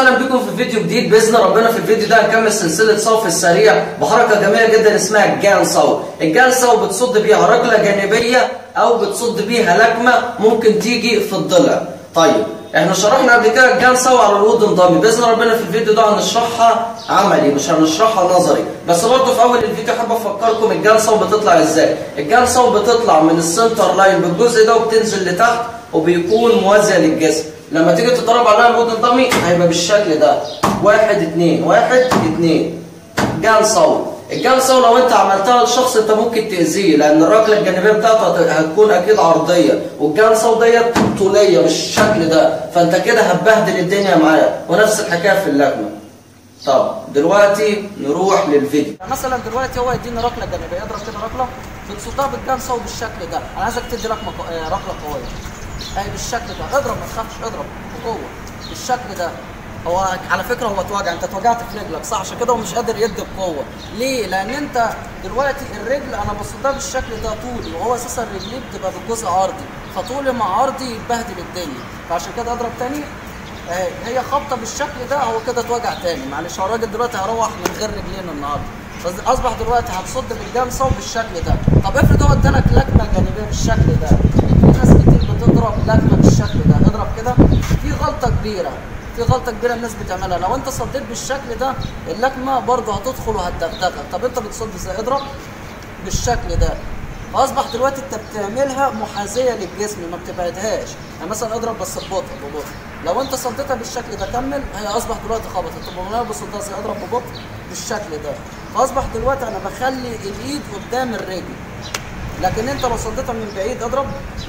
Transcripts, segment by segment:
وسهلا بكم في فيديو جديد باذن ربنا في الفيديو ده هنكمل سلسله صوف السريع بحركه جميله جدا اسمها الجان صو الجان صو بتصد بيها ركله جانبيه او بتصد بيها لكمه ممكن تيجي في الضلع طيب احنا شرحنا قبل كده الجان صو على الود انضمي باذن ربنا في الفيديو ده هنشرحها عملي مش هنشرحها نظري بس برضه في اول الفيديو حابب افكركم الجان صو بتطلع ازاي الجان صو بتطلع من السنتر لاين بالجزء ده وبتنزل لتحت وبيكون موازيه للجسم لما تيجي تضرب عليها الود الضمي هيبقى بالشكل ده واحد اتنين واحد اتنين جان صو الجان صو لو انت عملتها لشخص انت ممكن تاذيه لان الركله الجانبيه بتاعته هتكون اكيد عرضيه والجان صو ديت طوليه بالشكل ده فانت كده هتبهدل الدنيا معاه ونفس الحكايه في اللكمه طب دلوقتي نروح للفيديو مثلا دلوقتي هو يديني ركله جانبيه اضرب كده ركله بتصدها بالجان صو بالشكل ده انا عايزك تدي ركله ركله قويه اهي بالشكل ده اضرب ما تخافش اضرب بقوه بالشكل ده هو على فكره هو اتوجع انت اتوجعت في رجلك صح عشان كده هو مش قادر يدي بقوه ليه لان انت دلوقتي الرجل انا بصدها بالشكل ده طولي وهو اساسا رجليه بتبقى بالجزء عرضي فطولي مع عرضي يبهدل الدنيا فعشان كده اضرب تاني اهي هي خبطه بالشكل ده هو كده اتوجع تاني معلش هو الراجل دلوقتي هيروح من غير رجلين النهارده اصبح دلوقتي هتصد بالجام صوب بالشكل ده طب افرض هو ادالك لكمه جانبيه بالشكل ده في ناس كتير بتضرب لكمه بالشكل ده اضرب كده في غلطه كبيره في غلطه كبيره الناس بتعملها لو انت صديت بالشكل ده اللكمه برضه هتدخل وهتدغدغك طب انت بتصد ازاي اضرب بالشكل ده فاصبح دلوقتي انت بتعملها محاذيه للجسم ما بتبعدهاش يعني مثلا اضرب بس ببطء ببطء لو انت صديتها بالشكل ده كمل هي اصبح دلوقتي خبطت طب انا بصدها ازاي اضرب ببطء بالشكل ده فاصبح دلوقتي انا بخلي الايد قدام الرجل لكن انت لو صديتها من بعيد اضرب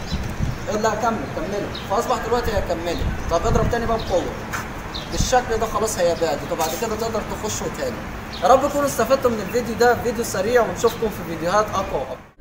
لا كمل كمله فاصبح دلوقتي هي كملت طب اضرب تاني بقى بقوه بالشكل ده خلاص هي بعدت وبعد كده تقدر تخش تاني يا رب تكونوا استفدتوا من الفيديو ده فيديو سريع ونشوفكم في فيديوهات اقوى واقوى